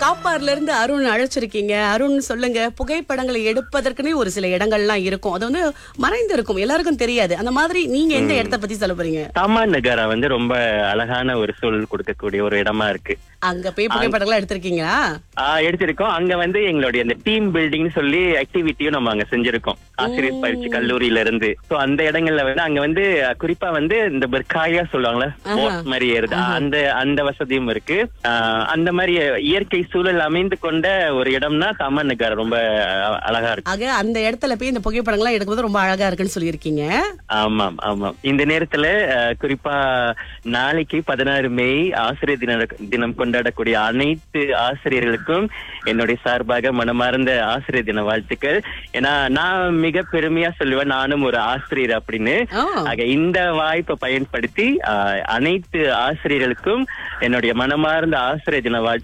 காப்பார்ல இருந்து அருண் அழைச்சிருக்கீங்க அருண் சொல்லுங்க புகைப்படங்களை எடுப்பதற்குனே ஒரு சில இடங்கள்லாம் இருக்கும் அது வந்து மறைந்து இருக்கும் எல்லாருக்கும் தெரியாது அந்த மாதிரி நீங்க எந்த இடத்த பத்தி சொல்ல போறீங்க தாமான் நகரா வந்து ரொம்ப அழகான ஒரு சூழல் கொடுக்கக்கூடிய ஒரு இடமா இருக்கு அங்க போய் புகைப்படங்கள்லாம் எடுத்திருக்கீங்களா ஆஹ் எடுத்திருக்கோம் அங்க வந்து எங்களுடைய அந்த டீம் பில்டிங் சொல்லி ஆக்டிவிட்டியும் நம்ம அங்க செஞ்சிருக்கோம் ஆசிரியர் பயிற்சி கல்லூரியில இருந்து சோ அந்த இடங்கள்ல வந்து அங்க வந்து அஹ், குறிப்பா வந்து இந்த பெர்காயா சொல்லுவாங்கல்ல போட் மாதிரி ஏறுது அந்த அந்த வசதியும் இருக்கு ஆஹ், அந்த மாதிரி இயற்கை சூழல் அமைந்து கொண்ட ஒரு இடம்னா தாமான் நகர் ரொம்ப அஹ், அழகா இருக்கு ஆக அந்த இடத்துல போய் இந்த புகைப்படங்கள்லாம் எடுக்கும்போது ரொம்ப அழகா இருக்குன்னு சொல்லியிருக்கீங்க ஆமாம் ஆமாம் இந்த நேரத்துல அஹ், குறிப்பா நாளைக்கு பதினாறு மே ஆசிரியர் தின தினம் கொண்டாடக்கூடிய அனைத்து ஆசிரியர்களுக்கும் என்னுடைய சார்பாக மனமார்ந்த ஆசிரியர் தின வாழ்த்துக்கள் ஏன்னா நான் மிக பெருமையா சொல்லுவேன் நானும் ஒரு ஆசிரியர் அப்படின்னு ஓ ஆக இந்த வாய்ப்பை பயன்படுத்தி அஹ், அனைத்து ஆசிரியர்களுக்கும் என்னுடைய மனமார்ந்த ஆசிரியர் தின வாழ்த்து